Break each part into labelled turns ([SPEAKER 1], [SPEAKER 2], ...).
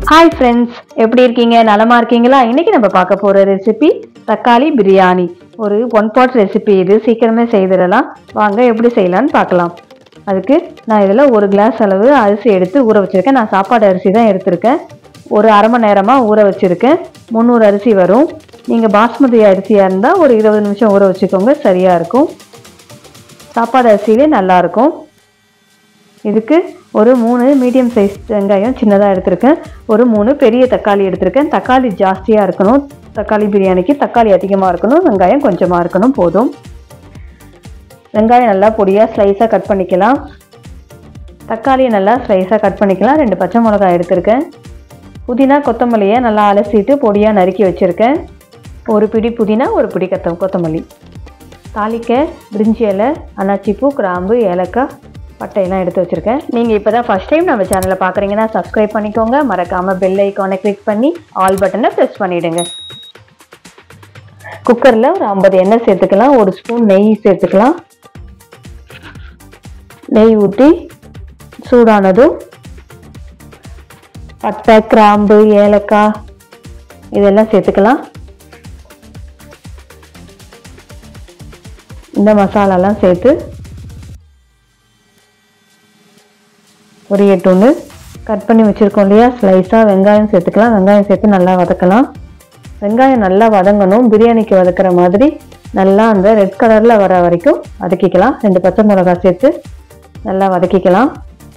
[SPEAKER 1] hi friends எப்படி இருக்கீங்க நலமா இருக்கீங்களா இன்னைக்கு நம்ம பார்க்க போற ரெசிபி தக்காளி பிரியாணி ஒரு ஒன் பாட் ரெசிபி இது சீக்கிரமே செய்திடலாம் வாங்க எப்படி செய்யலாம்னு பார்க்கலாம் அதுக்கு நான் இதில் ஒரு கிளாஸ் அளவு அரிசி எடுத்து ஊற வச்சிருக்கேன் நான் சாப்பாடு அரிசி தான் எடுத்திருக்கேன் ஒரு அரை மணி நேரமாக ஊற வச்சிருக்கேன் முந்நூறு அரிசி வரும் நீங்கள் பாஸ்மதி அரிசியாக இருந்தால் ஒரு இருபது நிமிஷம் ஊற வச்சுக்கோங்க சரியாக இருக்கும் சாப்பாடு அரிசியிலே நல்லாயிருக்கும் இதுக்கு ஒரு மூணு மீடியம் சைஸ் வெங்காயம் சின்னதாக எடுத்திருக்கேன் ஒரு மூணு பெரிய தக்காளி எடுத்திருக்கேன் தக்காளி ஜாஸ்தியாக இருக்கணும் தக்காளி பிரியாணிக்கு தக்காளி அதிகமாக இருக்கணும் வெங்காயம் கொஞ்சமாக இருக்கணும் போதும் வெங்காயம் நல்லா பொடியாக ஸ்லைஸாக கட் பண்ணிக்கலாம் தக்காளியை நல்லா ஸ்லைஸாக கட் பண்ணிக்கலாம் ரெண்டு பச்சை மிளகாய் எடுத்திருக்கேன் புதினா கொத்தமல்லியை நல்லா அலசிட்டு பொடியாக நறுக்கி வச்சுருக்கேன் ஒரு பிடி புதினா ஒரு பிடி கொத்த கொத்தமல்லி தாளிக்க பிரிஞ்சி இலை அன்னாச்சிப்பூ கிராம்பு ஏலக்காய் பட்டையெல்லாம் எடுத்து வச்சுருக்கேன் நீங்கள் இப்போ தான் ஃபஸ்ட் டைம் நம்ம சேனலை பார்க்குறீங்கன்னா சப்ஸ்கிரைப் பண்ணிக்கோங்க மறக்காமல் பெல் ஐக்கானை கிளிக் பண்ணி ஆல் பட்டனை ப்ரெஸ் பண்ணிவிடுங்க குக்கரில் ஒரு ஐம்பது எண்ணெய் சேர்த்துக்கலாம் ஒரு ஸ்பூன் நெய் சேர்த்துக்கலாம் நெய் ஊற்றி சூடானதும் பட்டை கிராம்பு ஏலக்காய் இதெல்லாம் சேர்த்துக்கலாம் இந்த மசாலாலாம் சேர்த்து ஒரு எட்டு கட் பண்ணி வச்சுருக்கோம் இல்லையா ஸ்லைஸாக வெங்காயம் சேர்த்துக்கலாம் வெங்காயம் சேர்த்து நல்லா வதக்கலாம் வெங்காயம் நல்லா வதங்கணும் பிரியாணிக்கு வதக்குற மாதிரி நல்லா அந்த ரெட் கலரில் வர வரைக்கும் வதக்கிக்கலாம் ரெண்டு பச்சை மிளகாய் சேர்த்து நல்லா வதக்கிக்கலாம்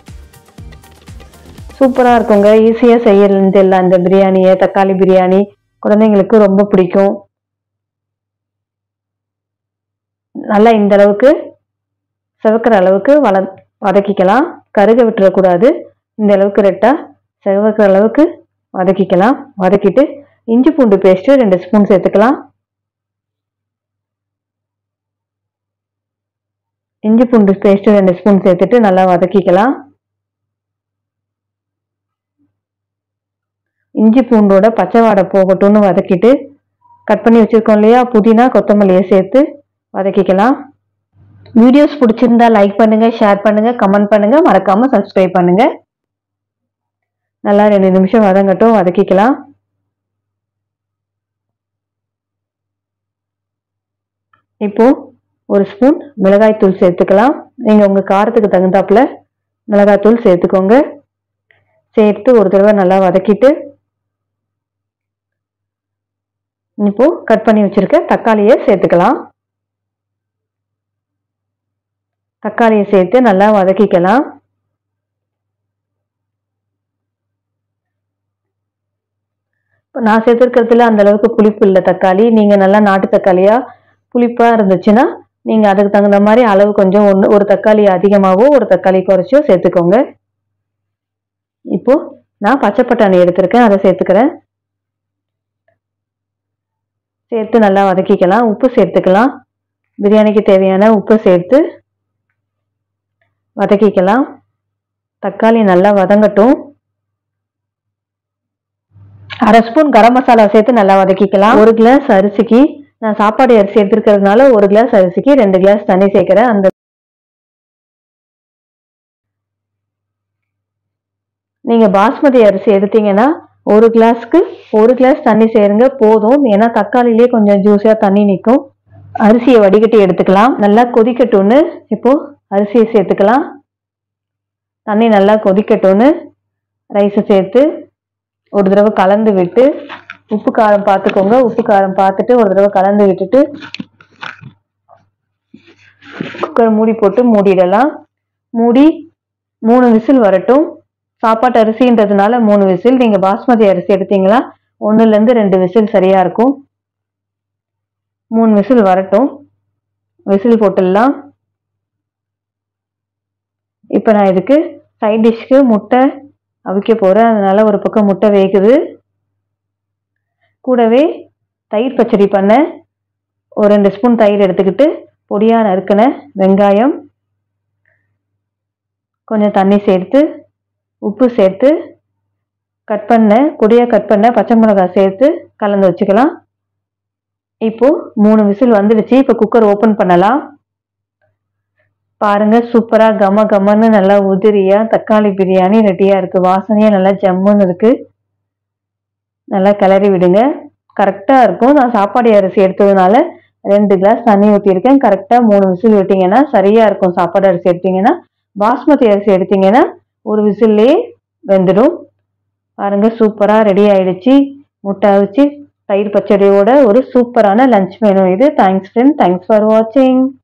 [SPEAKER 1] சூப்பராக இருக்குங்க ஈஸியாக செய்யறது எல்லாம் இந்த பிரியாணியை தக்காளி பிரியாணி குழந்தைங்களுக்கு ரொம்ப பிடிக்கும் நல்லா இந்த அளவுக்கு செவக்கிற அளவுக்கு வள வதக்கிக்கலாம் கருக விட்டுறக்கூடாது இந்த அளவுக்கு ரெட்டாக செவக்கிற அளவுக்கு வதக்கிக்கலாம் வதக்கிட்டு இஞ்சி பூண்டு பேஸ்ட்டு ரெண்டு ஸ்பூன் சேர்த்துக்கலாம் இஞ்சி பூண்டு பேஸ்ட்டு ரெண்டு ஸ்பூன் சேர்த்துட்டு நல்லா வதக்கிக்கலாம் இஞ்சி பூண்டோட பச்சை வாடை போகட்டும்னு வதக்கிட்டு கட் பண்ணி வச்சுருக்கோம் இல்லையா புதினா கொத்தமல்லியை சேர்த்து வதக்கிக்கலாம் வீடியோஸ் பிடிச்சிருந்தா லைக் பண்ணுங்க ஷேர் பண்ணுங்க கமெண்ட் பண்ணுங்க மறக்காம சப்ஸ்கிரைப் பண்ணுங்க நல்லா ரெண்டு நிமிஷம் வதங்கட்டும் வதக்கிக்கலாம் இப்போ ஒரு ஸ்பூன் மிளகாய் தூள் சேர்த்துக்கலாம் நீங்க உங்க காரத்துக்கு தகுந்தாப்புல மிளகாய் தூள் சேர்த்துக்கோங்க சேர்த்து ஒரு தடவை நல்லா வதக்கிட்டு இப்போ கட் பண்ணி வச்சிருக்க தக்காளியை சேர்த்துக்கலாம் தக்காளியை சேர்த்து நல்லா வதக்கிக்கலாம் இப்போ நான் சேர்த்துருக்கிறதுல அந்த அளவுக்கு புளிப்பு இல்லை தக்காளி நீங்கள் நல்லா நாட்டு தக்காளியா புளிப்பாக இருந்துச்சுன்னா நீங்கள் அதுக்கு தகுந்த மாதிரி அளவு கொஞ்சம் ஒன்று ஒரு தக்காளி அதிகமாகவோ ஒரு தக்காளி குறைச்சோ சேர்த்துக்கோங்க இப்போ நான் பச்சை பட்டாணி எடுத்திருக்கேன் அதை சேர்த்துக்கிறேன் சேர்த்து நல்லா வதக்கிக்கலாம் உப்பு சேர்த்துக்கலாம் பிரியாணிக்கு தேவையான உப்பு சேர்த்து வதக்கிக்கலாம் தக்காளி நல்லா வதங்கட்டும் அரை ஸ்பூன் கரம் மசாலா சேர்த்து நல்லா வதக்கிக்கலாம் ஒரு கிளாஸ் அரிசிக்கு நான் சாப்பாடு அரிசி எடுத்துருக்கிறதுனால ஒரு கிளாஸ் அரிசிக்கு ரெண்டு கிளாஸ் தண்ணி சேர்க்கிறேன் அந்த நீங்க பாஸ்மதி அரிசி எடுத்தீங்கன்னா ஒரு கிளாஸ்க்கு ஒரு கிளாஸ் தண்ணி சேருங்க போதும் ஏன்னா தக்காளிலே கொஞ்சம் ஜூஸியா தண்ணி நிற்கும் அரிசியை வடிகட்டி எடுத்துக்கலாம் நல்லா கொதிக்கட்டும்னு இப்போ அரிசியை சேர்த்துக்கலாம் தண்ணி நல்லா கொதிக்கட்டும்னு ரைஸை சேர்த்து ஒரு தடவை கலந்து விட்டு உப்பு காரம் பார்த்துக்கோங்க உப்பு காரம் பார்த்துட்டு ஒரு தடவை கலந்து விட்டுட்டு குக்கர் மூடி போட்டு மூடிடலாம் மூடி மூணு விசில் வரட்டும் சாப்பாட்டு அரிசின்றதுனால மூணு விசில் நீங்க பாஸ்மதி அரிசி எடுத்தீங்களா ஒன்னுல இருந்து ரெண்டு விசில் சரியா இருக்கும் மூணு விசில் வரட்டும் விசில் போட்டுடலாம் இப்போ நான் இதுக்கு சைட் டிஷ்க்கு முட்டை அவிக்க போகிறேன் அதனால ஒரு பக்கம் முட்டை வேகுது கூடவே தயிர் பச்சடி பண்ண ஒரு ரெண்டு ஸ்பூன் தயிர் எடுத்துக்கிட்டு பொடியாக நறுக்கின வெங்காயம் கொஞ்சம் தண்ணி சேர்த்து உப்பு சேர்த்து கட் பண்ண பொடியாக கட் பண்ண பச்சை மிளகாய் சேர்த்து கலந்து வச்சுக்கலாம் இப்போ மூணு விசில் வந்துடுச்சு இப்போ குக்கர் ஓப்பன் பண்ணலாம் பாருங்க சூப்பரா கம கமன்னு நல்லா உதிரியா தக்காளி பிரியாணி ரெடியா இருக்கு வாசனையா நல்லா ஜம்முன்னு இருக்கு நல்லா கிளறி விடுங்க கரெக்டாக இருக்கும் நான் சாப்பாடு அரிசி எடுத்ததுனால ரெண்டு கிளாஸ் தண்ணி ஊற்றிருக்கேன் கரெக்டாக மூணு விசில் விட்டிங்கன்னா சரியாக இருக்கும் சாப்பாடு அரிசி எடுத்தீங்கன்னா பாஸ்மதி அரிசி எடுத்தீங்கன்னா ஒரு விசில்லையே வெந்துடும் பாருங்க சூப்பராக ரெடி ஆயிடுச்சு முட்டை அவிச்சு தயிர் பச்சடியோட ஒரு சூப்பரான லஞ்ச் மெனு இது தேங்க்ஸ் ஃப்ரெண்ட் தேங்க்ஸ் ஃபார் வாட்சிங்